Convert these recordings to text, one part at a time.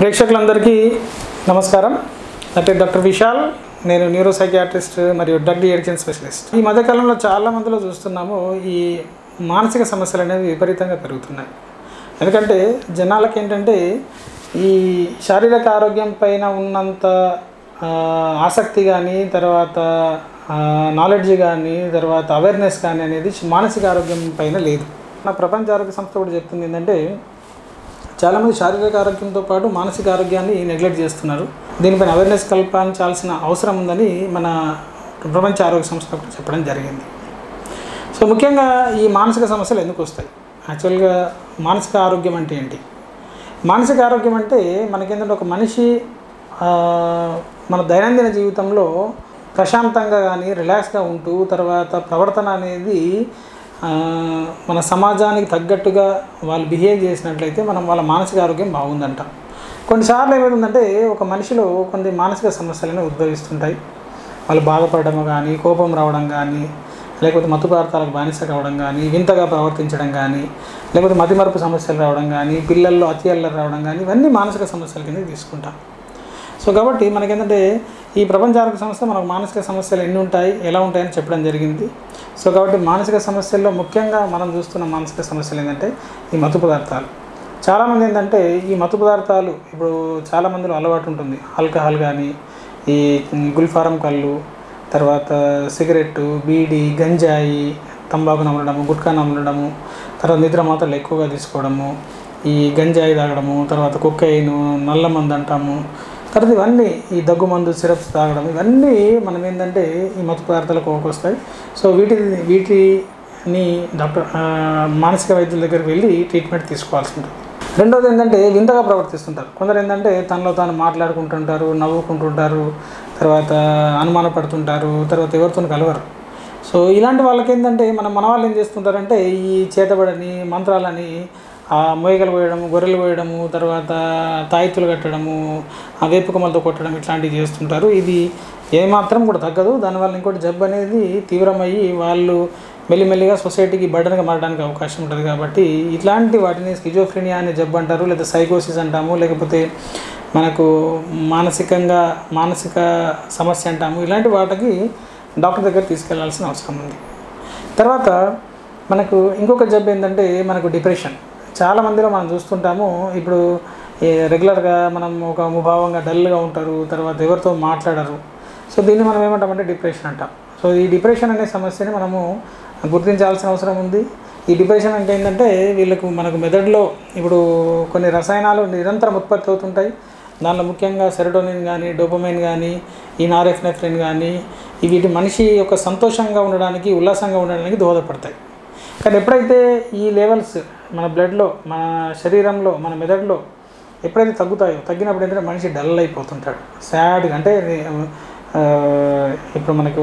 ప్రేక్షకులందరికీ నమస్కారం నా పేరు డాక్టర్ విశాల్ నేను న్యూరో సైకియాట్రిస్ట్ మరియు డ్రగ్ డిఎడిక్షన్ స్పెషలిస్ట్ ఈ మధ్యకాలంలో చాలా మందిలో చూస్తున్నాము ఈ మానసిక సమస్యలు అనేవి విపరీతంగా పెరుగుతున్నాయి ఎందుకంటే జనాలకి ఏంటంటే ఈ శారీరక ఆరోగ్యం పైన ఉన్నంత ఆ, ఆసక్తి కానీ తర్వాత నాలెడ్జ్ కానీ తర్వాత అవేర్నెస్ కానీ అనేది మానసిక ఆరోగ్యం పైన లేదు నా ప్రపంచ ఆరోగ్య సంస్థ కూడా చెప్తుంది ఏంటంటే చాలామంది శారీరక ఆరోగ్యంతో పాటు మానసిక ఆరోగ్యాన్ని నెగ్లెక్ట్ చేస్తున్నారు దీనిపైన అవేర్నెస్ కల్పించాల్సిన అవసరం ఉందని మన ప్రపంచ ఆరోగ్య సంస్థ కూడా చెప్పడం జరిగింది సో ముఖ్యంగా ఈ మానసిక సమస్యలు ఎందుకు వస్తాయి యాక్చువల్గా మానసిక ఆరోగ్యం అంటే ఏంటి మానసిక ఆరోగ్యం అంటే మనకేంటంటే ఒక మనిషి ఆ, మన దైనందిన జీవితంలో ప్రశాంతంగా కానీ రిలాక్స్గా ఉంటూ తర్వాత ప్రవర్తన అనేది ఆ, మన సమాజానికి తగ్గట్టుగా వాళ్ళు బిహేవ్ చేసినట్లయితే మనం వాళ్ళ మానసిక ఆరోగ్యం బాగుందంట కొన్నిసార్లు ఏమవుతుందంటే ఒక మనిషిలో కొన్ని మానసిక సమస్యలను ఉద్భవిస్తుంటాయి వాళ్ళు బాధపడడం కానీ కోపం రావడం కానీ లేకపోతే మత్తు పదార్థాలకు బానిస కావడం కానీ వింతగా ప్రవర్తించడం కానీ లేకపోతే మతిమరుపు సమస్యలు రావడం కానీ పిల్లల్లో అతి అల్లరి రావడం కానీ ఇవన్నీ మానసిక సమస్యల కింద తీసుకుంటాం సో కాబట్టి మనకేంటంటే ఈ ప్రపంచ ఆరోగ్య సంస్థ మనకు మానసిక సమస్యలు ఎన్ని ఉంటాయి ఎలా ఉంటాయని చెప్పడం జరిగింది సో కాబట్టి మానసిక సమస్యల్లో ముఖ్యంగా మనం చూస్తున్న మానసిక సమస్యలు ఏంటంటే ఈ మత్తు పదార్థాలు చాలామంది ఏంటంటే ఈ మత్తు పదార్థాలు ఇప్పుడు చాలామందిలో అలవాటు ఉంటుంది ఆల్కహాల్ కానీ ఈ గుల్ఫారం కళ్ళు తర్వాత సిగరెట్టు బీడి గంజాయి తంబాకు నమలడము గుట్కా నమలడము తర్వాత నిద్ర మాత్రలు ఎక్కువగా తీసుకోవడము ఈ గంజాయి తాగడము తర్వాత కుక్కైను నల్ల మందు అంటాము తర్వాత ఇవన్నీ ఈ దగ్గు మందు సిరప్స్ తాగడం ఇవన్నీ మనం ఏంటంటే ఈ మత్తు పదార్థాలకు వస్తాయి సో వీటి వీటిని డాక్టర్ ఆ, మానసిక వైద్యుల దగ్గరికి వెళ్ళి ట్రీట్మెంట్ తీసుకోవాల్సి ఉంటుంది రెండోది ఏంటంటే వింతగా ప్రవర్తిస్తుంటారు కొందరు ఏంటంటే తనలో తాను మాట్లాడుకుంటుంటారు నవ్వుకుంటుంటారు తర్వాత అనుమానపడుతుంటారు తర్వాత ఎవరితో కలవరు సో ఇలాంటి వాళ్ళకి ఏంటంటే మన మన వాళ్ళు ఏం చేస్తుంటారంటే ఈ చేతబడని మంత్రాలని ఆ మొయ్యగలు పోయడము గొర్రెలు పోయడము తర్వాత తాయితులు కట్టడము ఆ వేపు కొమ్మలతో కొట్టడం ఇట్లాంటివి చేస్తుంటారు ఇది ఏమాత్రం కూడా తగ్గదు దానివల్ల ఇంకోటి జబ్బు అనేది తీవ్రమయ్యి వాళ్ళు మెల్లిమెల్లిగా సొసైటీకి బర్డన్గా మారడానికి అవకాశం ఉంటుంది కాబట్టి ఇట్లాంటి వాటిని స్కిజోఫ్రీనియా అనే జబ్బు అంటారు లేదా సైకోసిస్ అంటాము లేకపోతే మనకు మానసికంగా మానసిక సమస్య అంటాము ఇలాంటి వాటికి డాక్టర్ దగ్గర తీసుకెళ్లాల్సిన అవసరం ఉంది తర్వాత మనకు ఇంకొక జబ్బు ఏంటంటే మనకు డిప్రెషన్ చాలా మందిలో మనం చూస్తుంటాము ఇప్పుడు ఈ రెగ్యులర్గా మనం ఒక ముభావంగా డల్గా ఉంటారు తర్వాత ఎవరితో మాట్లాడరు సో దీన్ని మనం ఏమంటామంటే డిప్రెషన్ అంటాం సో ఈ డిప్రెషన్ అనే సమస్యని మనము గుర్తించాల్సిన అవసరం ఉంది ఈ డిప్రెషన్ అంటే ఏంటంటే వీళ్ళకు మనకు మెదడులో ఇప్పుడు కొన్ని రసాయనాలు నిరంతరం ఉత్పత్తి అవుతుంటాయి దానిలో ముఖ్యంగా సెరటోనిన్ కానీ డోపమైన్ కానీ ఈ నారెఫ్నెఫ్రిన్ కానీ ఈ వీటి మనిషి యొక్క సంతోషంగా ఉండడానికి ఉల్లాసంగా ఉండడానికి దోహదపడతాయి కానీ ఎప్పుడైతే ఈ లెవెల్స్ మన బ్లడ్లో మన శరీరంలో మన మెదడులో ఎప్పుడైతే తగ్గుతాయో తగ్గినప్పుడు ఏంటంటే మనిషి డల్ అయిపోతుంటాడు సాడ్గా అంటే ఆ, ఇప్పుడు మనకు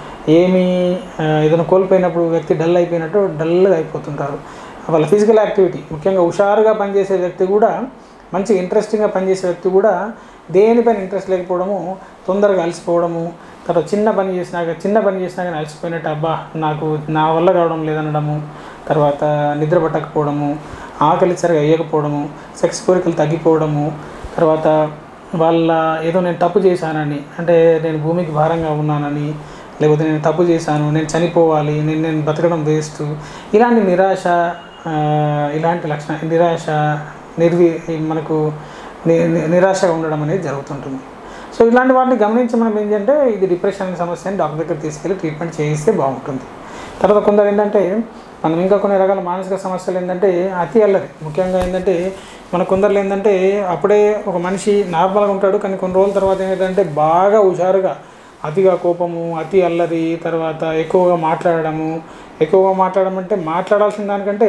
ఏమీ ఆ, ఏదైనా కోల్పోయినప్పుడు వ్యక్తి డల్ అయిపోయినట్టు డల్గా అయిపోతుంటారు వాళ్ళ ఫిజికల్ యాక్టివిటీ ముఖ్యంగా హుషారుగా పనిచేసే వ్యక్తి కూడా మంచి ఇంట్రెస్టింగ్గా పనిచేసే వ్యక్తి కూడా దేనిపైన ఇంట్రెస్ట్ లేకపోవడము తొందరగా అలసిపోవడము తర్వాత చిన్న పని చేసినాక చిన్న పని చేసినా కానీ అలసిపోయినట్టు అబ్బా నాకు నా వల్ల కావడం లేదనడము తర్వాత నిద్ర పట్టకపోవడము ఆకలి సరిగా వేయకపోవడము సెక్స్ కోరికలు తగ్గిపోవడము తర్వాత వాళ్ళ ఏదో నేను తప్పు చేశానని అంటే నేను భూమికి భారంగా ఉన్నానని లేకపోతే నేను తప్పు చేశాను నేను చనిపోవాలి నేను నేను బతకడం వేస్ట్ ఇలాంటి నిరాశ ఆ, ఇలాంటి లక్షణ నిరాశ నిర్వి మనకు ని- ని- నిరాశగా ఉండడం అనేది జరుగుతుంటుంది సో ఇలాంటి వాటిని గమనించి మనం ఏంటంటే ఇది డిప్రెషన్ అనే సమస్యని డాక్టర్ దగ్గర తీసుకెళ్ళి ట్రీట్మెంట్ చేయిస్తే బాగుంటుంది తర్వాత కొందరు ఏంటంటే మనం ఇంకా కొన్ని రకాల మానసిక సమస్యలు ఏంటంటే అతి అల్లరి ముఖ్యంగా ఏంటంటే మన కొందరు ఏంటంటే అప్పుడే ఒక మనిషి నార్మల్గా ఉంటాడు కానీ కొన్ని రోజుల తర్వాత ఏంటంటే బాగా హుషారుగా అతిగా కోపము అతి అల్లరి తర్వాత ఎక్కువగా మాట్లాడడము ఎక్కువగా మాట్లాడడం అంటే మాట్లాడాల్సిన దానికంటే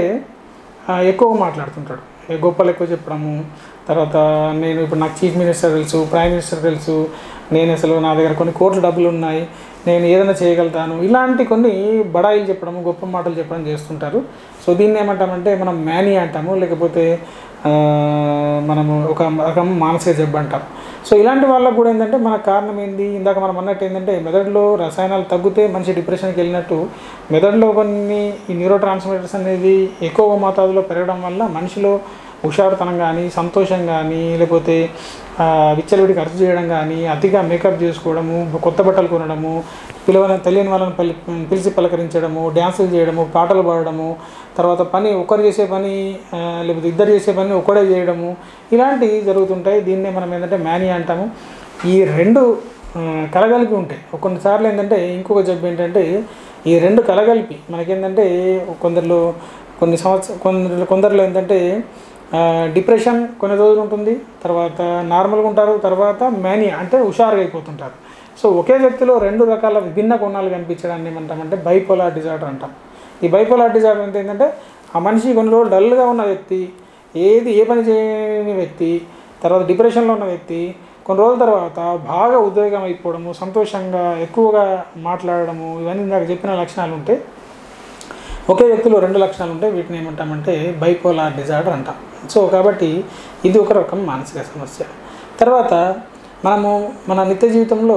ఆ, ఎక్కువగా మాట్లాడుతుంటాడు ఏ గొప్పలు ఎక్కువ చెప్పడము తర్వాత నేను ఇప్పుడు నాకు చీఫ్ మినిస్టర్ తెలుసు ప్రైమ్ మినిస్టర్ తెలుసు నేను అసలు నా దగ్గర కొన్ని కోట్ల డబ్బులు ఉన్నాయి నేను ఏదైనా చేయగలుగుతాను ఇలాంటి కొన్ని బడాయిలు చెప్పడము గొప్ప మాటలు చెప్పడం చేస్తుంటారు సో దీన్ని ఏమంటామంటే మనం మ్యానీ అంటాము లేకపోతే ఆ, మనము ఒక రకం మానసిక జబ్బు అంటాం సో ఇలాంటి వాళ్ళకు కూడా ఏంటంటే మన కారణం ఏంది ఇందాక మనం అన్నట్టు ఏంటంటే మెదడులో రసాయనాలు తగ్గితే మనిషి డిప్రెషన్కి వెళ్ళినట్టు మెదడులో కొన్ని ఈ న్యూరో ట్రాన్స్మిటర్స్ అనేది ఎక్కువ మోతాదులో పెరగడం వల్ల మనిషిలో హుషారుతనం కానీ సంతోషం కానీ లేకపోతే ఆ, విచ్చలవిడి ఖర్చు చేయడం కానీ అతిగా మేకప్ చేసుకోవడము కొత్త బట్టలు కొనడము పిలవని తెలియని వాళ్ళని పలి పిలిచి పలకరించడము డ్యాన్సులు చేయడము పాటలు పాడడము తర్వాత పని ఒకరు చేసే పని ఆ, లేకపోతే ఇద్దరు చేసే పని ఒకడే చేయడము ఇలాంటివి జరుగుతుంటాయి దీన్నే మనం ఏంటంటే మ్యానియా అంటాము ఈ రెండు ఆ, కలగలిపి ఉంటాయి కొన్నిసార్లు ఏంటంటే ఇంకొక జబ్బు ఏంటంటే ఈ రెండు కలగలిపి మనకేంటంటే కొందరిలో కొన్ని సంవత్సరం కొందరు కొందరిలో ఏంటంటే ఆ, డిప్రెషన్ కొన్ని రోజులు ఉంటుంది తర్వాత నార్మల్గా ఉంటారు తర్వాత మేనియా అంటే హుషారుగా అయిపోతుంటారు సో ఒకే వ్యక్తిలో రెండు రకాల విభిన్న కోణాలు కనిపించడాన్ని ఏమంటామంటే బైపోలార్ డిజార్డర్ అంటాం ఈ బైపోలార్ డిజార్డర్ అంటే ఏంటంటే ఆ మనిషి కొన్ని రోజులు డల్గా ఉన్న వ్యక్తి ఏది ఏ పని చేయని వ్యక్తి తర్వాత డిప్రెషన్లో ఉన్న వ్యక్తి కొన్ని రోజుల తర్వాత బాగా ఉద్వేగం అయిపోవడము సంతోషంగా ఎక్కువగా మాట్లాడడము ఇవన్నీ ఇందాక చెప్పిన లక్షణాలు ఉంటే ఒకే వ్యక్తిలో రెండు లక్షణాలు ఉంటాయి వీటిని ఏమంటామంటే బైపోలార్ డిజార్డర్ అంటాం సో కాబట్టి ఇది ఒక రకం మానసిక సమస్య తర్వాత మనము మన నిత్య జీవితంలో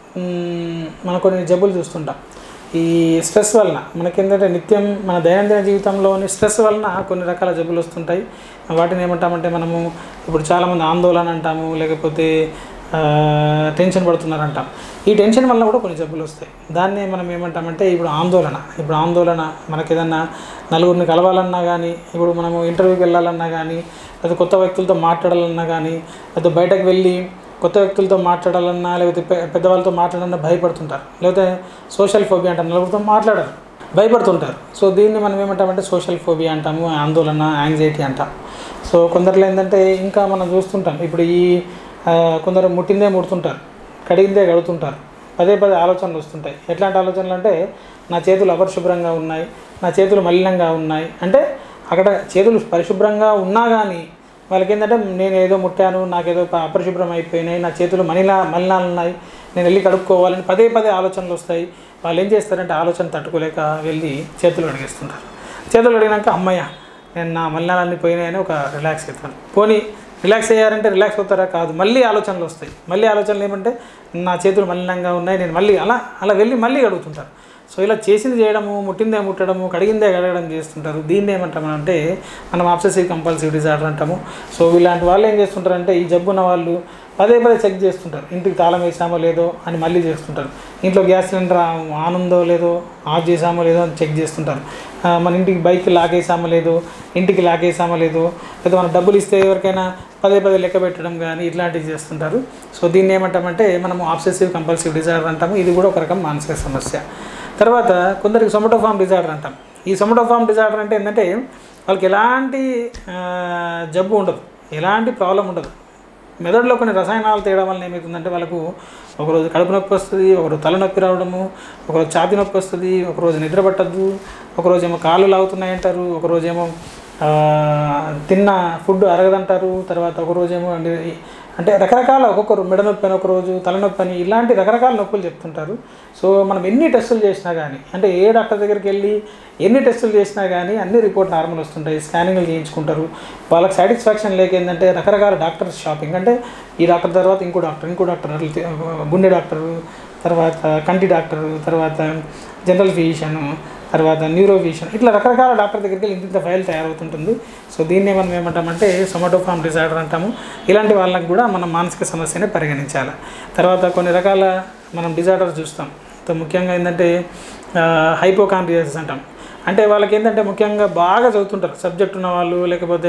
మ్, మన కొన్ని జబ్బులు చూస్తుంటాం ఈ స్ట్రెస్ వలన మనకేంటంటే నిత్యం మన దైనందిన జీవితంలోని స్ట్రెస్ వలన కొన్ని రకాల జబ్బులు వస్తుంటాయి వాటిని ఏమంటామంటే మనము ఇప్పుడు చాలామంది ఆందోళన అంటాము లేకపోతే ఆ, టెన్షన్ పడుతున్నారు అంటాం ఈ టెన్షన్ వల్ల కూడా కొన్ని జబ్బులు వస్తాయి దాన్నే మనం ఏమంటామంటే ఇప్పుడు ఆందోళన ఇప్పుడు ఆందోళన మనకి ఏదన్నా నలుగురిని కలవాలన్నా కానీ ఇప్పుడు మనము ఇంటర్వ్యూకి వెళ్ళాలన్నా కానీ లేదా కొత్త వ్యక్తులతో మాట్లాడాలన్నా కానీ లేదా బయటకు వెళ్ళి కొత్త వ్యక్తులతో మాట్లాడాలన్నా లేకపోతే పె- పెద్దవాళ్ళతో మాట్లాడాలన్నా భయపడుతుంటారు లేకపోతే సోషల్ ఫోబియా అంటారు నలుగురితో మాట్లాడరు భయపడుతుంటారు సో దీన్ని మనం ఏమంటామంటే సోషల్ ఫోబియా అంటాము ఆందోళన యాంగ్జైటీ అంటాం సో కొందరిలో ఏంటంటే ఇంకా మనం చూస్తుంటాం ఇప్పుడు ఈ ఆ, కొందరు ముట్టిందే ముడుతుంటారు కడిగిందే కడుతుంటారు పదే పదే ఆలోచనలు వస్తుంటాయి ఎట్లాంటి ఆలోచనలు అంటే నా చేతులు అపరిశుభ్రంగా ఉన్నాయి నా చేతులు మలినంగా ఉన్నాయి అంటే అక్కడ చేతులు పరిశుభ్రంగా ఉన్నా కానీ వాళ్ళకి ఏంటంటే నేను ఏదో ముట్టాను నాకేదో ప- అపరిశుభ్రం అయిపోయినాయి నా చేతులు మలినా మలినాలు ఉన్నాయి నేను వెళ్ళి కడుక్కోవాలని పదే పదే ఆలోచనలు వస్తాయి వాళ్ళు ఏం చేస్తారంటే ఆలోచన తట్టుకోలేక వెళ్ళి చేతులు అడిగేస్తుంటారు చేతులు అడిగినాక అమ్మయ్య నేను నా మలినాలన్నీ పోయినాయని ఒక రిలాక్స్ అవుతాను పోనీ రిలాక్స్ అయ్యారంటే రిలాక్స్ అవుతారా కాదు మళ్ళీ ఆలోచనలు వస్తాయి మళ్ళీ ఆలోచనలు ఏమంటే నా చేతులు మలినంగా ఉన్నాయి నేను మళ్ళీ అలా అలా వెళ్ళి మళ్ళీ అడుగుతుంటారు సో ఇలా చేసింది చేయడము ముట్టిందే ముట్టడము కడిగిందే కడగడం చేస్తుంటారు దీన్ని ఏమంటామంటే మనం ఆబ్సెసివ్ కంపల్సివ్ డిజార్డర్ అంటాము సో ఇలాంటి వాళ్ళు ఏం చేస్తుంటారంటే ఈ జబ్బు ఉన్న వాళ్ళు పదే పదే చెక్ చేస్తుంటారు ఇంటికి తాళం వేసామో లేదో అని మళ్ళీ చేస్తుంటారు ఇంట్లో గ్యాస్ సిలిండర్ ఆన్ ఉందో లేదో ఆఫ్ చేసామో లేదో అని చెక్ చేస్తుంటారు ఆ, మన ఇంటికి బైక్ లాగేసామో లేదో ఇంటికి లాగేసామో లేదో లేదా మనం డబ్బులు ఇస్తే ఎవరికైనా పదే పదే లెక్క పెట్టడం కానీ ఇట్లాంటివి చేస్తుంటారు సో దీన్ని ఏమంటామంటే మనము ఆబ్సెసివ్ కంపల్సివ్ డిజార్డర్ అంటాము ఇది కూడా ఒక రకం మానసిక సమస్య తర్వాత కొందరికి సొమటోఫామ్ డిజార్డర్ అంటాం ఈ సొమటోఫామ్ డిజార్డర్ అంటే ఏంటంటే వాళ్ళకి ఎలాంటి ఆ, జబ్బు ఉండదు ఎలాంటి ప్రాబ్లం ఉండదు మెదడులో కొన్ని రసాయనాలు తేయడం వల్ల ఏమవుతుందంటే వాళ్ళకు ఒకరోజు కడుపు నొప్పి వస్తుంది ఒకరోజు తలనొప్పి రావడము ఒకరోజు ఛాతీ నొప్పి వస్తుంది ఒకరోజు నిద్ర పట్టద్దు ఒకరోజు ఏమో కాళ్ళు లాగుతున్నాయి అంటారు ఒకరోజు ఏమో ఆ, తిన్న ఫుడ్ అరగదంటారు తర్వాత ఒకరోజు ఏమో అంటే- అంటే రకరకాల ఒక్కొక్కరు మెడ నొప్పి అని ఒకరోజు తలనొప్పి అని ఇలాంటి రకరకాల నొప్పులు చెప్తుంటారు సో మనం ఎన్ని టెస్టులు చేసినా కానీ అంటే ఏ డాక్టర్ దగ్గరికి వెళ్ళి ఎన్ని టెస్టులు చేసినా కానీ అన్ని రిపోర్ట్ నార్మల్ వస్తుంటాయి స్కానింగ్లు చేయించుకుంటారు వాళ్ళకి సాటిస్ఫాక్షన్ లేక ఏంటంటే రకరకాల డాక్టర్స్ షాపింగ్ అంటే ఈ డాక్టర్ తర్వాత ఇంకో డాక్టర్ ఇంకో డాక్టర్ అట్లా తి- గుండె డాక్టరు తర్వాత కంటి డాక్టరు తర్వాత జనరల్ ఫిజిషియన్ తర్వాత న్యూరో ఫిజిషియన్ ఇట్లా రకరకాల డాక్టర్ దగ్గరికి వెళ్ళి ఇంత ఇంత ఫైల్ తయారవుతుంటుంది సో దీన్నే మనం ఏమంటామంటే సొమాటోఫామ్ డిజార్డర్ అంటాము ఇలాంటి వాళ్ళకి కూడా మనం మానసిక సమస్యనే పరిగణించాలి తర్వాత కొన్ని రకాల మనం డిజార్డర్స్ చూస్తాం సో ముఖ్యంగా ఏంటంటే హైపోకాండ్రియాసిస్ అంటాం అంటే వాళ్ళకి ఏంటంటే ముఖ్యంగా బాగా చదువుతుంటారు సబ్జెక్ట్ ఉన్న వాళ్ళు లేకపోతే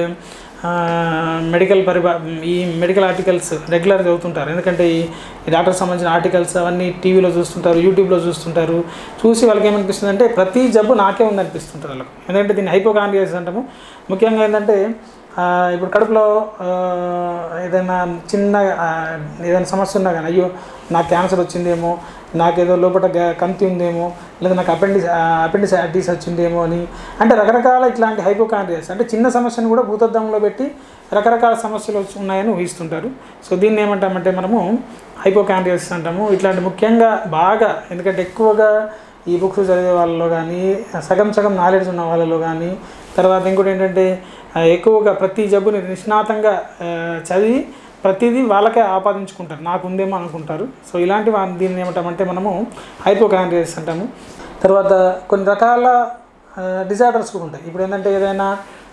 మెడికల్ పరిభా ఈ మెడికల్ ఆర్టికల్స్ రెగ్యులర్ చదువుతుంటారు ఎందుకంటే ఈ ఈ డాక్టర్ సంబంధించిన ఆర్టికల్స్ అవన్నీ టీవీలో చూస్తుంటారు యూట్యూబ్లో చూస్తుంటారు చూసి వాళ్ళకి ఏమనిపిస్తుంది అంటే ప్రతి జబ్బు నాకే ఉంది అనిపిస్తుంటుంది వాళ్ళకి ఎందుకంటే దీన్ని హైపోకాండ్రియాసిస్ అంటాము ముఖ్యంగా ఏంటంటే ఆ, ఇప్పుడు కడుపులో ఆ, ఏదైనా చిన్న ఆ, ఏదైనా సమస్య ఉన్నా కానీ అయ్యో నాకు క్యాన్సర్ వచ్చిందేమో నాకేదో లోపల గ- కంతి ఉందేమో లేదా నాకు అపెండిస్ అపెండిస్ అడ్డిస్ వచ్చిందేమో అని అంటే రకరకాల ఇట్లాంటి హైపోకాండ్రియాస్ అంటే చిన్న సమస్యను కూడా భూతద్దంలో పెట్టి రకరకాల సమస్యలు వచ్చి ఉన్నాయని ఊహిస్తుంటారు సో దీన్ని ఏమంటామంటే మనము హైపోకాండ్రియాసిస్ అంటాము ఇట్లాంటి ముఖ్యంగా బాగా ఎందుకంటే ఎక్కువగా ఈ బుక్స్ చదివే వాళ్ళలో కానీ సగం సగం నాలెడ్జ్ ఉన్న వాళ్ళలో కానీ తర్వాత ఇంకోటి ఏంటంటే ఆ, ఎక్కువగా ప్రతి జబ్బుని నిష్ణాతంగా ఆ, చదివి ప్రతిదీ వాళ్ళకే ఆపాదించుకుంటారు నాకు ఉందేమో అనుకుంటారు సో ఇలాంటి వా- దీన్ని ఏమంటామంటే మనము హైపోకాండ్రియాసిస్ అంటాము తర్వాత కొన్ని రకాల డిజార్డర్స్ కూడా ఉంటాయి ఇప్పుడు ఏంటంటే ఏదైనా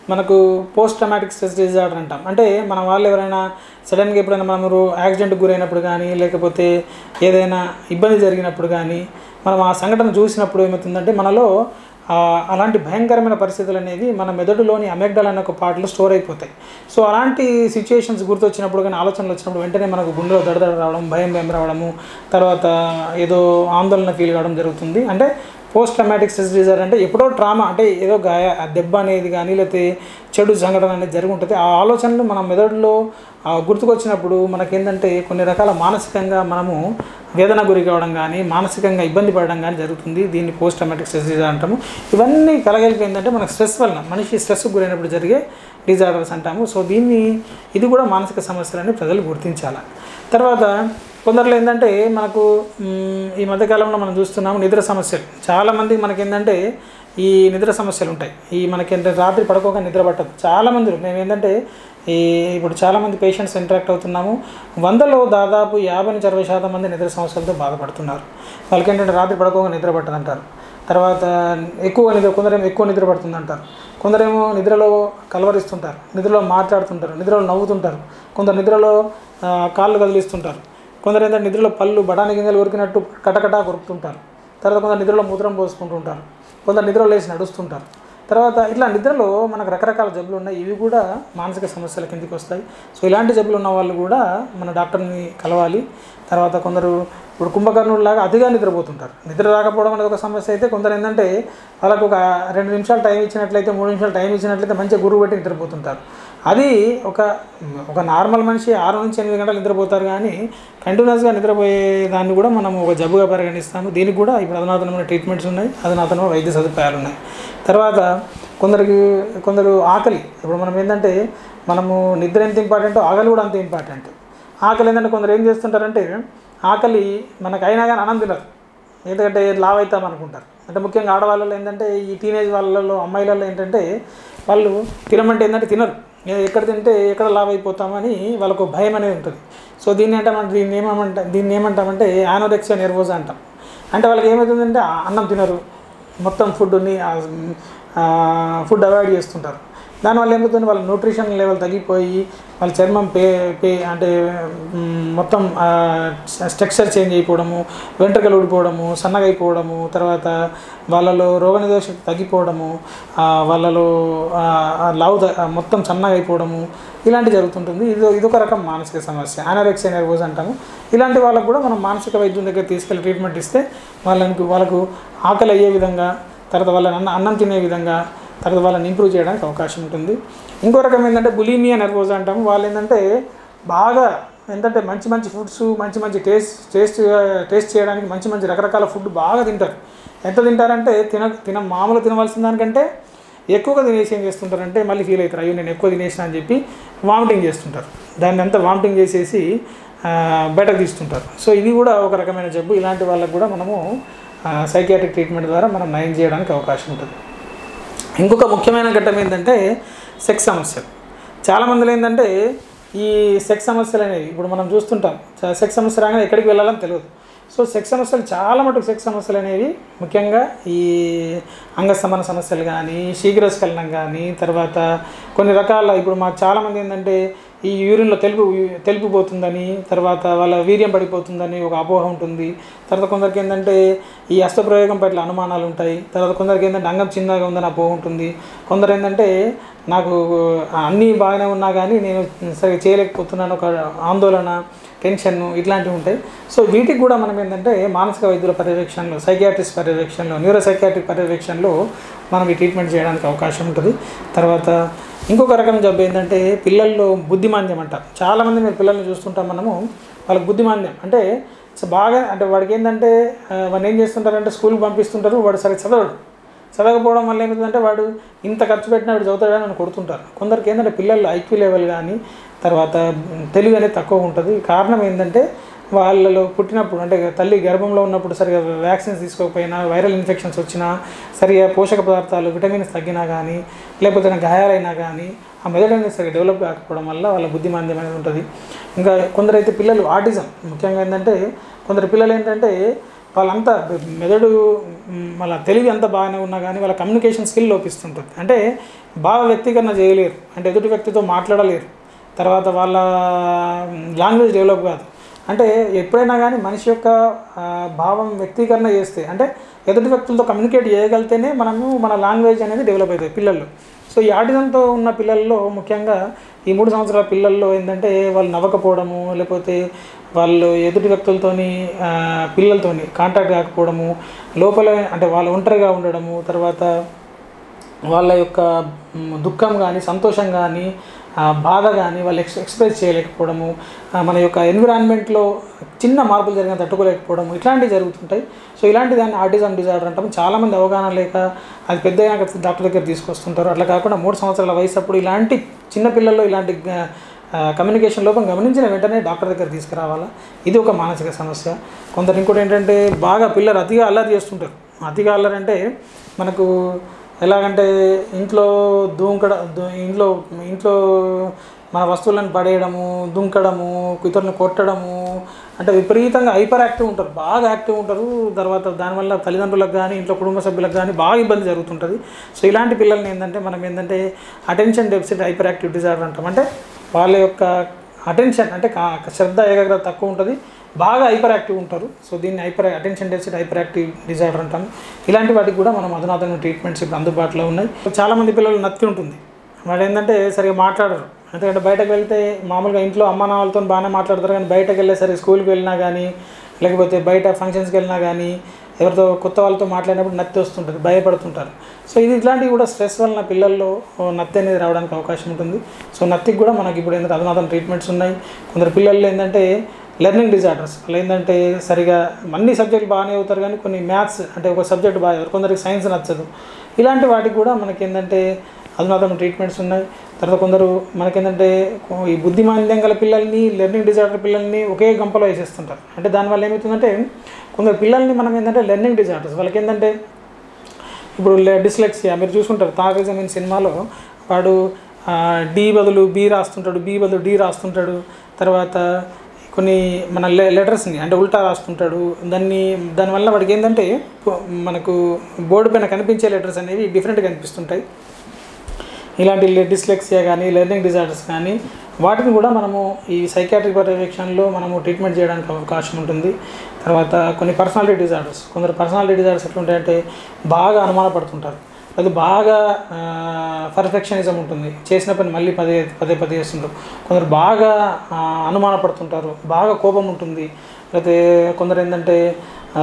మనకు పోస్ట్ ట్రమాటిక్ స్ట్రెస్ డిజార్డర్ అంటాం అంటే మన వాళ్ళు ఎవరైనా సడన్గా ఎప్పుడైనా మనము యాక్సిడెంట్కి గురైనప్పుడు కానీ లేకపోతే ఏదైనా ఇబ్బంది జరిగినప్పుడు కానీ మనం ఆ సంఘటన చూసినప్పుడు ఏమవుతుందంటే మనలో ఆ, అలాంటి భయంకరమైన పరిస్థితులు అనేవి మన మెదడులోని అమెగ్డల్ అనే ఒక పాటలో స్టోర్ అయిపోతాయి సో అలాంటి సిచ్యుయేషన్స్ గుర్తొచ్చినప్పుడు కానీ ఆలోచనలు వచ్చినప్పుడు వెంటనే మనకు గుండెలో దడదడ రావడం భయం భయం రావడము తర్వాత ఏదో ఆందోళన ఫీల్ కావడం జరుగుతుంది అంటే పోస్ట్ ట్రమాటిక్ స్ట్రెస్ డిజార్డర్ అంటే ఎప్పుడో ట్రామా అంటే ఏదో గాయ ఆ దెబ్బ అనేది కానీ లేకపోతే చెడు సంఘటన అనేది జరిగి ఉంటుంది ఆ ఆలోచనలు మన మెదడులో ఆ, గుర్తుకొచ్చినప్పుడు మనకేంటంటే కొన్ని రకాల మానసికంగా మనము వేదన గురి కావడం కానీ మానసికంగా ఇబ్బంది పడడం కానీ జరుగుతుంది దీన్ని పోస్ట్ ట్రమాటిక్ స్ట్రెస్ డిజార్డర్ అంటాము ఇవన్నీ కలగలిపి ఏంటంటే మనకు స్ట్రెస్ వలన మనిషి స్ట్రెస్కి గురైనప్పుడు జరిగే డిజార్డర్స్ అంటాము సో దీన్ని ఇది కూడా మానసిక సమస్యలని ప్రజలు గుర్తించాలి తర్వాత కొందరిలో ఏంటంటే మనకు మ్, ఈ మధ్యకాలంలో మనం చూస్తున్నాము నిద్ర సమస్యలు చాలామంది మనకి ఏంటంటే ఈ నిద్ర సమస్యలు ఉంటాయి ఈ మనకి ఏంటంటే రాత్రి పడుకోక నిద్ర పట్టదు చాలామంది మేము ఏంటంటే ఈ ఇప్పుడు చాలామంది పేషెంట్స్ ఇంటరాక్ట్ అవుతున్నాము వందలో దాదాపు యాభై నుంచి అరవై శాతం మంది నిద్ర సమస్యలతో బాధపడుతున్నారు వాళ్ళకి ఏంటంటే రాత్రి పడుకోక నిద్ర పట్టదు అంటారు తర్వాత ఎక్కువ నిద్ర కొందరేమో ఎక్కువ నిద్ర పడుతుంది అంటారు కొందరేమో నిద్రలో కలవరిస్తుంటారు నిద్రలో మాట్లాడుతుంటారు నిద్రలో నవ్వుతుంటారు కొందరు నిద్రలో ఆ, కాళ్ళు కదిలిస్తుంటారు కొందరు ఏంటంటే నిద్రలో పళ్ళు బఠానీ గింజలు కొరికినట్టు కటకటా కొరుకుతుంటారు తర్వాత కొందరు నిద్రలో మూత్రం పోసుకుంటుంటారు కొందరు నిద్రలో లేచి నడుస్తుంటారు తర్వాత ఇట్లా నిద్రలో మనకు రకరకాల జబ్బులు ఉన్నాయి ఇవి కూడా మానసిక సమస్యల కిందికి వస్తాయి సో ఇలాంటి జబ్బులు ఉన్న వాళ్ళు కూడా మన డాక్టర్ని కలవాలి తర్వాత కొందరు ఇప్పుడు కుంభకర్ణుడు లాగా అతిగా నిద్రపోతుంటారు నిద్ర రాకపోవడం అనేది ఒక సమస్య అయితే కొందరు ఏంటంటే వాళ్ళకు ఒక రెండు నిమిషాలు టైం ఇచ్చినట్లయితే మూడు నిమిషాలు టైం ఇచ్చినట్లయితే మంచిగా గురువు పెట్టి నిద్రపోతుంటారు అది ఒక ఒక నార్మల్ మనిషి ఆరు నుంచి ఎనిమిది గంటలు నిద్రపోతారు కానీ కంటిన్యూస్గా నిద్రపోయే దాన్ని కూడా మనం ఒక జబ్బుగా పరిగణిస్తాము దీనికి కూడా ఇప్పుడు అధునాతనమైన ట్రీట్మెంట్స్ ఉన్నాయి అధునాతనమైన వైద్య సదుపాయాలు ఉన్నాయి తర్వాత కొందరికి కొందరు ఆకలి ఇప్పుడు మనం ఏంటంటే మనము నిద్ర ఎంత ఇంపార్టెంటో ఆకలి కూడా అంత ఇంపార్టెంట్ ఆకలి ఏంటంటే కొందరు ఏం చేస్తుంటారంటే ఆకలి మనకు అయినా కానీ అన్నం తినరు ఎందుకంటే లావ్ అవుతాం అనుకుంటారు అంటే ముఖ్యంగా ఆడవాళ్ళలో ఏంటంటే ఈ టీనేజ్ వాళ్ళలో అమ్మాయిలలో ఏంటంటే వాళ్ళు తినమంటే ఏంటంటే తినరు ఏ- ఎక్కడ తింటే ఎక్కడ లావ్ అయిపోతామని వాళ్ళకు భయం అనేది ఉంటుంది సో దీన్ని ఏంటంటే దీన్ని ఏమంట దీన్ని ఏమంటామంటే ఆనోరెక్సియా నెర్వోజా అంటాం అంటే వాళ్ళకి ఏమవుతుందంటే ఆ అన్నం తినరు మొత్తం ఫుడ్ని ఫుడ్ అవాయిడ్ చేస్తుంటారు దానివల్ల ఏమవుతుంది వాళ్ళ న్యూట్రిషన్ లెవెల్ తగ్గిపోయి వాళ్ళ చర్మం పే పే అంటే మ్, మొత్తం స్ట్రక్చర్ చేంజ్ అయిపోవడము వెంట్రుకలు ఊడిపోవడము సన్నగా అయిపోవడము తర్వాత వాళ్ళలో రోగనిరోధక శక్తి తగ్గిపోవడము ఆ, వాళ్ళలో ఆ, ఆ లావు త- ఆ, మొత్తం సన్నగా అయిపోవడము ఇలాంటి జరుగుతుంటుంది ఇది ఇదొక రకం మానసిక సమస్య అనారెక్సియా నెర్వోస్ అంటాము ఇలాంటి వాళ్ళకు కూడా మనం మానసిక వైద్యం దగ్గర తీసుకెళ్ళి ట్రీట్మెంట్ ఇస్తే వాళ్ళకి వాళ్ళకు ఆకలి అయ్యే విధంగా తర్వాత వాళ్ళని అన్న అన్నం తినే విధంగా తర్వాత వాళ్ళని ఇంప్రూవ్ చేయడానికి అవకాశం ఉంటుంది ఇంకో రకం ఏంటంటే బులీమియా నెర్వోజా అంటాము వాళ్ళు ఏంటంటే బాగా ఏంటంటే మంచి మంచి ఫుడ్స్ మంచి మంచి టేస్ట్ టేస్ట్ టేస్ట్ చేయడానికి మంచి మంచి రకరకాల ఫుడ్ బాగా తింటారు ఎంత తింటారంటే తిన తిన మామూలు తినవలసిన దానికంటే ఎక్కువగా తినేసి ఏం చేస్తుంటారంటే మళ్ళీ ఫీల్ అవుతారు అయ్యో నేను ఎక్కువ తినేసిన అని చెప్పి వామిటింగ్ చేస్తుంటారు దాన్ని అంతా వామిటింగ్ చేసేసి ఆ, బయటకు తీస్తుంటారు సో ఇది కూడా ఒక రకమైన జబ్బు ఇలాంటి వాళ్ళకు కూడా మనము సైకియాట్రిక్ ట్రీట్మెంట్ ద్వారా మనం నయం చేయడానికి అవకాశం ఉంటుంది ఇంకొక ముఖ్యమైన ఘట్టం ఏంటంటే సెక్స్ సమస్యలు చాలామందిలో ఏంటంటే ఈ సెక్స్ సమస్యలు అనేవి ఇప్పుడు మనం చూస్తుంటాం చ- సెక్స్ సమస్య రాగానే ఎక్కడికి వెళ్ళాలని తెలియదు సో సెక్స్ సమస్యలు చాలా మటుకు సెక్స్ సమస్యలు అనేవి ముఖ్యంగా ఈ అంగస్తంభన సమస్యలు కానీ శీఘ్రస్ఖలనం కానీ తర్వాత కొన్ని రకాల ఇప్పుడు మాకు చాలామంది ఏంటంటే ఈ యూరిన్లో తెలుపు తెలుపు పోతుందని తర్వాత వాళ్ళ వీర్యం పడిపోతుందని ఒక అపోహ ఉంటుంది తర్వాత కొందరికి ఏంటంటే ఈ అస్త్రప్రయోగం పట్ల అనుమానాలు ఉంటాయి తర్వాత కొందరికి ఏంటంటే అంగం చిన్నగా ఉందని అపోహ ఉంటుంది కొందరు ఏంటంటే నాకు అన్నీ బాగానే ఉన్నా కానీ నేను సరిగ్గా చేయలేకపోతున్నాను ఒక ఆందోళన టెన్షన్ ఇట్లాంటివి ఉంటాయి సో వీటికి కూడా మనం ఏంటంటే మానసిక వైద్యుల పర్యవేక్షణలో సైకియాట్రిస్ట్ పర్యవేక్షణలో న్యూరో సైకియాట్రిక్ పర్యవేక్షణలో మనం ఈ ట్రీట్మెంట్ చేయడానికి అవకాశం ఉంటుంది తర్వాత ఇంకొక రకం జబ్బు ఏంటంటే పిల్లల్లో బుద్ధిమాంద్యం అంటారు చాలామంది మీరు పిల్లల్ని చూస్తుంటాం మనము వాళ్ళకి బుద్ధిమాంద్యం అంటే సో బాగా అంటే వాడికి ఏంటంటే ఆ, వాడిని ఏం చేస్తుంటారంటే స్కూల్కి పంపిస్తుంటారు వాడు సరిగ్గా చదవడు చదవకపోవడం వల్ల ఏమవుతుందంటే వాడు ఇంత ఖర్చు పెట్టినా వాడు చదువుతాడని నన్ను కొడుతుంటారు కొందరికి ఏంటంటే పిల్లలు ఐక్యూ లెవెల్ కానీ తర్వాత తెలివి అనేది తక్కువ ఉంటుంది కారణం ఏంటంటే వాళ్ళలో పుట్టినప్పుడు అంటే తల్లి గర్భంలో ఉన్నప్పుడు సరిగా వ్యాక్సిన్స్ తీసుకోకపోయినా వైరల్ ఇన్ఫెక్షన్స్ వచ్చినా సరిగా పోషక పదార్థాలు విటమిన్స్ తగ్గినా కానీ లేకపోతే ఏదైనా గాయాలైనా కానీ ఆ మెదడు అనేది సరిగా డెవలప్ కాకపోవడం వల్ల వాళ్ళ బుద్ధిమాంద్యం అనేది ఉంటుంది ఇంకా కొందరైతే పిల్లలు ఆటిజం ముఖ్యంగా ఏంటంటే కొందరు పిల్లలు ఏంటంటే వాళ్ళంతా మెదడు మ్, వాళ్ళ తెలివి అంతా బాగానే ఉన్నా కానీ వాళ్ళ కమ్యూనికేషన్ స్కిల్ లోపిస్తుంటుంది అంటే బాగా వ్యక్తీకరణ చేయలేరు అంటే ఎదుటి వ్యక్తితో మాట్లాడలేరు తర్వాత వాళ్ళ లాంగ్వేజ్ డెవలప్ కాదు అంటే ఎప్పుడైనా కానీ మనిషి యొక్క ఆ, భావం వ్యక్తీకరణ చేస్తే అంటే ఎదుటి వ్యక్తులతో కమ్యూనికేట్ చేయగలిగితేనే మనము మన లాంగ్వేజ్ అనేది డెవలప్ అవుతుంది పిల్లల్లో సో ఈ ఆటిజంతో ఉన్న పిల్లల్లో ముఖ్యంగా ఈ మూడు సంవత్సరాల పిల్లల్లో ఏంటంటే వాళ్ళు నవ్వకపోవడము లేకపోతే వాళ్ళు ఎదుటి వ్యక్తులతోని ఆ, పిల్లలతోని కాంటాక్ట్ కాకపోవడము లోపల అంటే వాళ్ళు ఒంటరిగా ఉండడము తర్వాత వాళ్ళ యొక్క మ్, దుఃఖం కానీ సంతోషం కానీ ఆ, బాధ కానీ వాళ్ళు ఎక్స్ ఎక్స్ప్రెస్ చేయలేకపోవడము ఆ, మన యొక్క ఎన్విరాన్మెంట్లో చిన్న మార్పులు జరిగిన తట్టుకోలేకపోవడము ఇట్లాంటివి జరుగుతుంటాయి సో ఇలాంటి దాన్ని ఆటిజం డిజార్డర్ అంటాము చాలామంది అవగాహన లేక అది పెద్ద అయ్యాక డాక్టర్ దగ్గర తీసుకొస్తుంటారు అట్లా కాకుండా మూడు సంవత్సరాల వయసు అప్పుడు ఇలాంటి చిన్న పిల్లల్లో ఇలాంటి ఆ, కమ్యూనికేషన్ లోపం గమనించిన వెంటనే డాక్టర్ దగ్గర తీసుకురావాలా ఇది ఒక మానసిక సమస్య కొందరు ఇంకోటి ఏంటంటే బాగా పిల్లలు అతిగా అల్లరి చేస్తుంటారు అతిగా అల్లరి అంటే మనకు ఎలాగంటే ఇంట్లో దూంకడ దు- ఇంట్లో ఇంట్లో మన వస్తువులను పడేయడము దుంకడము ఇతరులను కొట్టడము అంటే విపరీతంగా హైపర్ యాక్టివ్ ఉంటారు బాగా యాక్టివ్ ఉంటారు తర్వాత దానివల్ల తల్లిదండ్రులకు కానీ ఇంట్లో కుటుంబ సభ్యులకు కానీ బాగా ఇబ్బంది జరుగుతుంటుంది సో ఇలాంటి పిల్లల్ని ఏంటంటే మనం ఏంటంటే attention deficit hyperactive disorder అంటాం అంటే వాళ్ళ యొక్క అటెన్షన్ అంటే కా- శ్రద్ధ ఏకాగ్రత తక్కువ ఉంటుంది బాగా హైపర్ యాక్టివ్ ఉంటారు సో దీన్ని hyper attention deficit hyperactive disorder అంటాం ఇలాంటి వాటికి కూడా మనం అధునాతన ట్రీట్మెంట్స్ ఇప్పుడు అందుబాటులో ఉన్నాయి చాలామంది పిల్లలు నత్తి ఉంటుంది వాళ్ళు ఏంటంటే సరిగా మాట్లాడరు ఎందుకంటే బయటకు వెళ్తే మామూలుగా ఇంట్లో అమ్మ నాన్నలతో బాగానే మాట్లాడతారు కానీ బయటకు వెళ్ళేసరికి స్కూల్కి వెళ్ళినా కానీ లేకపోతే బయట ఫంక్షన్స్కి వెళ్ళినా కానీ ఎవరితో కొత్త వాళ్ళతో మాట్లాడినప్పుడు నత్తి వస్తుంటుంది భయపడుతుంటారు సో ఇది ఇట్లాంటివి కూడా స్ట్రెస్ వలన పిల్లల్లో ఓ నత్తి అనేది రావడానికి అవకాశం ఉంటుంది సో నత్తికి కూడా మనకి ఇప్పుడు ఏంటంటే అధునాతన ట్రీట్మెంట్స్ ఉన్నాయి కొందరు పిల్లల్లో ఏంటంటే లెర్నింగ్ డిజార్డర్స్ వాళ్ళు ఏంటంటే సరిగా అన్ని సబ్జెక్టులు బాగానే అవుతారు కానీ కొన్ని మ్యాథ్స్ అంటే ఒక సబ్జెక్ట్ బాగా చదవరు. కొందరికి సైన్స్ నచ్చదు ఇలాంటి వాటికి కూడా మనకి ఏంటంటే అధునాతన ట్రీట్మెంట్స్ ఉన్నాయి తర్వాత కొందరు మనకేంటంటే ఈ బుద్ధిమాంద్యం గల పిల్లల్ని లెర్నింగ్ డిజార్డర్ పిల్లల్ని ఒకే గంపలో వేసేస్తుంటారు అంటే దానివల్ల ఏమవుతుందంటే కొందరు పిల్లల్ని మనం ఏంటంటే లెర్నింగ్ డిజార్డర్స్ వాళ్ళకి ఏంటంటే ఇప్పుడు డిస్లెక్సియా మీరు చూసుకుంటారు తాగజం అనే సినిమాలో వాడు ఆ, డి బదులు బి రాస్తుంటాడు బి బదులు డి రాస్తుంటాడు తర్వాత కొన్ని మన లె లెటర్స్ని అంటే ఉల్టా రాస్తుంటాడు దాన్ని దానివల్ల వాడికి ఏంటంటే పొ- మనకు బోర్డు పైన కనిపించే లెటర్స్ అనేవి డిఫరెంట్గా కనిపిస్తుంటాయి ఇలాంటి డిస్లెక్సియా కానీ లెర్నింగ్ డిజార్డర్స్ కానీ వాటిని కూడా మనము ఈ సైకాట్రిక్ పర్యవేక్షణలో మనము ట్రీట్మెంట్ చేయడానికి అవకాశం ఉంటుంది తర్వాత కొన్ని పర్సనాలిటీ డిజార్డర్స్ కొందరు పర్సనాలిటీ డిజార్డర్స్ ఎట్లుంటాయంటే బాగా అనుమానపడుతుంటారు అది బాగా పర్ఫెక్షనిజం ఉంటుంది చేసిన పని మళ్ళీ పదే పదే పదే చేస్తుంటారు కొందరు బాగా ఆ, అనుమానపడుతుంటారు బాగా కోపం ఉంటుంది లేకపోతే కొందరు ఏంటంటే ఆ,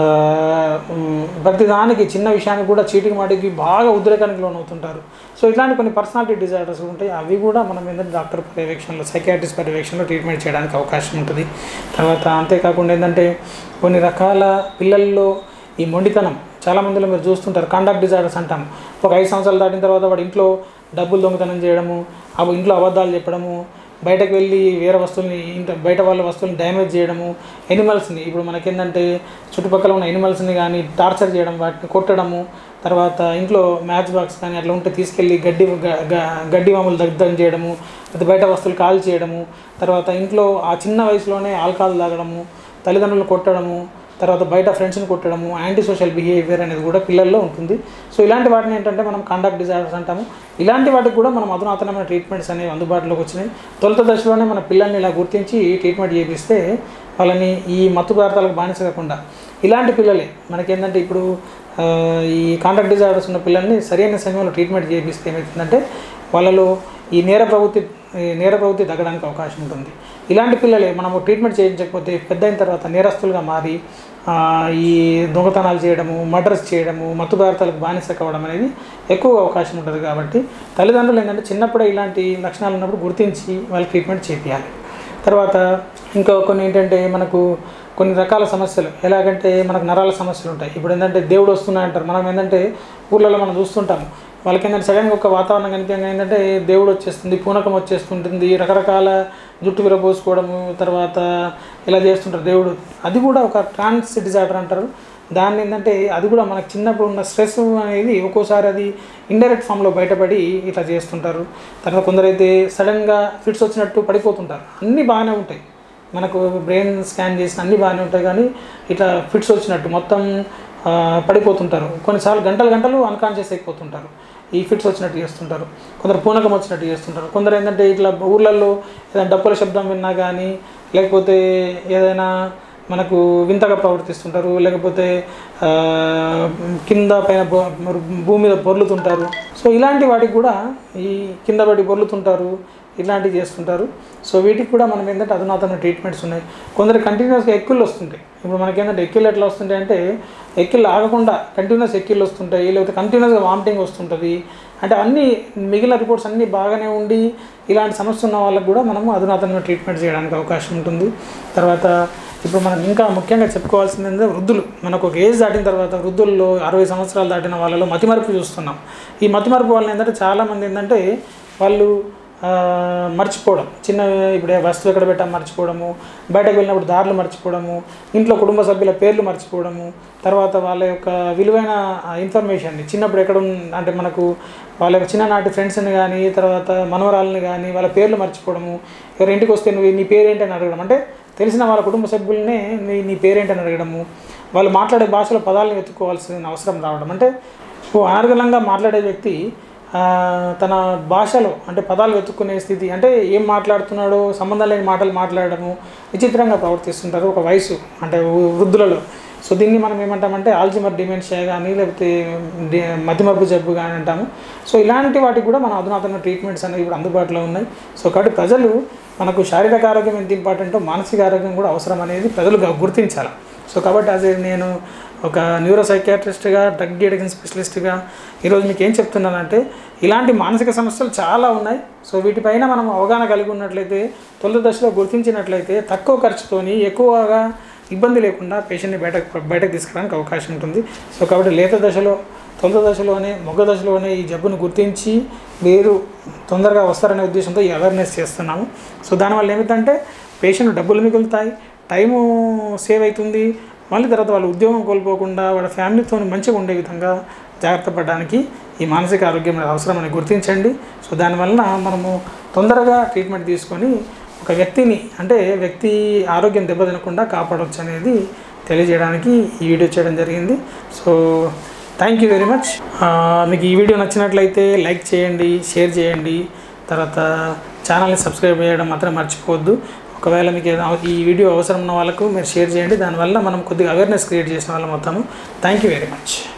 ఉమ్, ప్రతిదానికి చిన్న విషయానికి కూడా చీటికి మాటికి బాగా ఉద్రేకానికి లోనవుతుంటారు సో ఇట్లాంటి కొన్ని పర్సనాలిటీ డిజార్డర్స్ ఉంటాయి అవి కూడా మనం ఏంటంటే డాక్టర్ పర్యవేక్షణలో సైకాట్రిస్ట్ పర్యవేక్షణలో ట్రీట్మెంట్ చేయడానికి అవకాశం ఉంటుంది తర్వాత అంతేకాకుండా ఏంటంటే కొన్ని రకాల పిల్లల్లో ఈ మొండితనం చాలా మందిలో మీరు చూస్తుంటారు కండక్ట్ డిజార్డర్స్ అంటాం ఒక ఐదు సంవత్సరాలు దాటిన తర్వాత వాడు ఇంట్లో డబ్బులు దొంగతనం చేయడము అవి ఇంట్లో అబద్ధాలు చెప్పడము బయటకు వెళ్ళి వేరే వస్తువుల్ని ఇంట బయట వాళ్ళ వస్తువుల్ని డ్యామేజ్ చేయడము ఎనిమల్స్ని ఇప్పుడు మనకేంటంటే చుట్టుపక్కల ఉన్న ఎనిమల్స్ని కానీ టార్చర్ చేయడం వాటిని కొట్టడము తర్వాత ఇంట్లో మ్యాచ్ బాక్స్ కానీ అట్లా ఉంటే తీసుకెళ్ళి గడ్డి గ- గ- గడ్డి మామూలు దగ్ధం చేయడము లేదా బయట వస్తువులు కాల్ చేయడము తర్వాత ఇంట్లో ఆ చిన్న వయసులోనే ఆల్కహాల్ తాగడము తల్లిదండ్రులు కొట్టడము తర్వాత బయట ఫ్రెండ్స్ని కొట్టడము యాంటీ సోషల్ బిహేవియర్ అనేది కూడా పిల్లల్లో ఉంటుంది సో ఇలాంటి వాటిని ఏంటంటే మనం కండక్ట్ డిజార్డర్స్ అంటాము ఇలాంటి వాటికి కూడా మనం అధునాతనమైన ట్రీట్మెంట్స్ అనేవి అందుబాటులోకి వచ్చినాయి తొలుత దశలోనే మన పిల్లల్ని ఇలా గుర్తించి ట్రీట్మెంట్ చేపిస్తే వాళ్ళని ఈ మత్తు పదార్థాలకు బానిస కాకుండా ఇలాంటి పిల్లలే మనకేంటంటే ఇప్పుడు ఆ, ఈ కాంటాక్ట్ డిజార్డర్స్ ఉన్న పిల్లల్ని సరైన సమయంలో ట్రీట్మెంట్ చేపిస్తే ఏమవుతుందంటే వాళ్ళలో ఈ నేర ప్రవృత్తి ఈ నేర ప్రవృత్తి తగ్గడానికి అవకాశం ఉంటుంది ఇలాంటి పిల్లలే మనము ట్రీట్మెంట్ చేయించకపోతే పెద్ద అయిన తర్వాత నేరస్తులుగా మారి ఆ, ఈ దొంగతనాలు చేయడము మర్డర్స్ చేయడము మత్తు పదార్థాలకు బానిస కావడం అనేది ఎక్కువ అవకాశం ఉంటుంది కాబట్టి తల్లిదండ్రులు ఏంటంటే చిన్నప్పుడే ఇలాంటి లక్షణాలు ఉన్నప్పుడు గుర్తించి వాళ్ళకి ట్రీట్మెంట్ చేయాలి తర్వాత ఇంకా కొన్ని ఏంటంటే మనకు కొన్ని రకాల సమస్యలు ఎలాగంటే మనకు నరాల సమస్యలు ఉంటాయి ఇప్పుడు ఏంటంటే దేవుడు వస్తున్నాయి అంటారు మనం ఏంటంటే ఊర్లలో మనం చూస్తుంటాం వాళ్ళకి ఏంటంటే సడన్గా ఒక వాతావరణం కనిపించగా ఏంటంటే దేవుడు వచ్చేస్తుంది పూనకం వచ్చేస్తుంటుంది రకరకాల జుట్టు విరబోసుకోవడము తర్వాత ఇలా చేస్తుంటారు దేవుడు అది కూడా ఒక ట్రాన్స్ డిజార్డర్ అంటారు దాన్ని ఏంటంటే అది కూడా మనకు చిన్నప్పుడు ఉన్న స్ట్రెస్ అనేది ఒక్కోసారి అది ఇండైరెక్ట్ ఫామ్లో బయటపడి ఇట్లా చేస్తుంటారు తర్వాత కొందరైతే సడన్గా ఫిట్స్ వచ్చినట్టు పడిపోతుంటారు అన్నీ బాగానే ఉంటాయి మనకు బ్రెయిన్ స్కాన్ చేసిన అన్నీ బాగానే ఉంటాయి కానీ ఇట్లా ఫిట్స్ వచ్చినట్టు మొత్తం ఆ, పడిపోతుంటారు కొన్నిసార్లు గంటలు గంటలు అన్కాన్షియస్ అయిపోతుంటారు ఈ ఫిట్స్ వచ్చినట్టు చేస్తుంటారు కొందరు పూనకం వచ్చినట్టు చేస్తుంటారు కొందరు ఏంటంటే ఇట్లా ఊర్లలో ఏదైనా డప్పుల శబ్దం విన్నా కానీ లేకపోతే ఏదైనా మనకు వింతగా ప్రవర్తిస్తుంటారు లేకపోతే ఆ, కింద పైన బొ- మరి భూమి మీద బొర్లుతుంటారు సో ఇలాంటి వాటికి కూడా ఈ కింద పడి బొర్లుతుంటారు ఇలాంటివి చేస్తుంటారు సో వీటికి కూడా మనం ఏంటంటే అధునాతన ట్రీట్మెంట్స్ ఉన్నాయి కొందరు కంటిన్యూస్గా ఎక్కిళ్ళు వస్తుంటాయి ఇప్పుడు మనకేంటంటే ఎక్కిళ్ళు ఎట్లా వస్తుంటాయి అంటే ఎక్కిళ్ళు ఆగకుండా కంటిన్యూస్ ఎక్కిళ్ళు వస్తుంటాయి లేకపోతే కంటిన్యూస్గా వామిటింగ్ వస్తుంటుంది అంటే అన్ని మిగిలిన రిపోర్ట్స్ అన్నీ బాగానే ఉండి ఇలాంటి సమస్య ఉన్న వాళ్ళకి కూడా మనము అధునాతనంగా ట్రీట్మెంట్ చేయడానికి అవకాశం ఉంటుంది తర్వాత ఇప్పుడు మనం ఇంకా ముఖ్యంగా చెప్పుకోవాల్సింది ఏంటంటే వృద్ధులు మనకు ఒక ఏజ్ దాటిన తర్వాత వృద్ధుల్లో అరవై సంవత్సరాలు దాటిన వాళ్ళలో మతిమరుపు చూస్తున్నాం ఈ మతిమరుపు వల్ల ఏంటంటే చాలామంది ఏంటంటే వాళ్ళు ఆ, మర్చిపోవడం చిన్న ఇప్పుడు ఏ వస్తువు ఎక్కడ పెట్టాం మర్చిపోవడము బయటకు వెళ్ళినప్పుడు దారులు మర్చిపోవడము ఇంట్లో కుటుంబ సభ్యుల పేర్లు మర్చిపోవడము తర్వాత వాళ్ళ యొక్క విలువైన ఇన్ఫర్మేషన్ని చిన్నప్పుడు ఎక్కడ ఉన్- అంటే మనకు వాళ్ళ యొక్క చిన్ననాటి ఫ్రెండ్స్ని కానీ తర్వాత మనవరాలని కానీ వాళ్ళ పేర్లు మర్చిపోవడము ఎవరి ఇంటికి వస్తే నువ్వు నీ పేరేంటి అని అడగడం అంటే తెలిసిన వాళ్ళ కుటుంబ సభ్యులనే నీ నీ పేరేంటి అని అడగడము వాళ్ళు మాట్లాడే భాషలో పదాలను వెతుక్కోవాల్సిన అవసరం రావడం అంటే ఓ అనర్గళంగా మాట్లాడే వ్యక్తి ఆ, తన భాషలో అంటే పదాలు వెతుక్కునే స్థితి అంటే ఏం మాట్లాడుతున్నాడో సంబంధం లేని మాటలు మాట్లాడడము విచిత్రంగా ప్రవర్తిస్తుంటారు ఒక వయసు అంటే వృ- వృద్ధులలో సో దీన్ని మనం ఏమంటామంటే ఆల్జిమర్ డిమెన్షియా కానీ లేకపోతే డి- మతిమరుపు జబ్బు కానీ అంటాము సో ఇలాంటి వాటికి కూడా మన అధునాతన ట్రీట్మెంట్స్ అనేవి ఇప్పుడు అందుబాటులో ఉన్నాయి సో కాబట్టి ప్రజలు మనకు శారీరక ఆరోగ్యం ఎంత ఇంపార్టెంటో మానసిక ఆరోగ్యం కూడా అవసరం అనేది ప్రజలు గు- గుర్తించాలి సో కాబట్టి అదే నేను ఒక న్యూరో సైకియాట్రిస్ట్గా డ్రగ్ డిఎడిక్షన్ స్పెషలిస్ట్గా ఈరోజు మీకు ఏం చెప్తున్నానంటే ఇలాంటి మానసిక సమస్యలు చాలా ఉన్నాయి సో వీటిపైన మనం అవగాహన కలిగి ఉన్నట్లయితే తొలి దశలో గుర్తించినట్లయితే తక్కువ ఖర్చుతోని ఎక్కువగా ఇబ్బంది లేకుండా పేషెంట్ని బయటకు బయటకు తీసుకురావడానికి అవకాశం ఉంటుంది సో కాబట్టి లేత దశలో తొలి దశలోనే మొగ్గ దశలోనే ఈ జబ్బును గుర్తించి మీరు తొందరగా వస్తారనే ఉద్దేశంతో ఈ అవేర్నెస్ చేస్తున్నాము సో దానివల్ల ఏమిటంటే పేషెంట్ డబ్బులు మిగులుతాయి టైము సేవ్ అవుతుంది మళ్ళీ తర్వాత వాళ్ళ ఉద్యోగం కోల్పోకుండా వాళ్ళ ఫ్యామిలీతో మంచిగా ఉండే విధంగా జాగ్రత్త పడడానికి ఈ మానసిక ఆరోగ్యం అవసరం అని గుర్తించండి సో దానివలన మనము తొందరగా ట్రీట్మెంట్ తీసుకొని ఒక వ్యక్తిని అంటే వ్యక్తి ఆరోగ్యం దెబ్బతినకుండా కాపాడవచ్చు అనేది తెలియజేయడానికి ఈ వీడియో చేయడం జరిగింది so thank you very much మీకు ఈ వీడియో నచ్చినట్లయితే లైక్ చేయండి షేర్ చేయండి తర్వాత ఛానల్ని సబ్స్క్రైబ్ చేయడం మాత్రం మర్చిపోవద్దు ఒకవేళ మీకు ఏదైనా ఈ వీడియో అవసరం ఉన్న వాళ్ళకు మీరు షేర్ చేయండి దానివల్ల మనం కొద్దిగా అవేర్నెస్ క్రియేట్ చేసిన వాళ్ళం అవుతాము థ్యాంక్ యూ వెరీ మచ్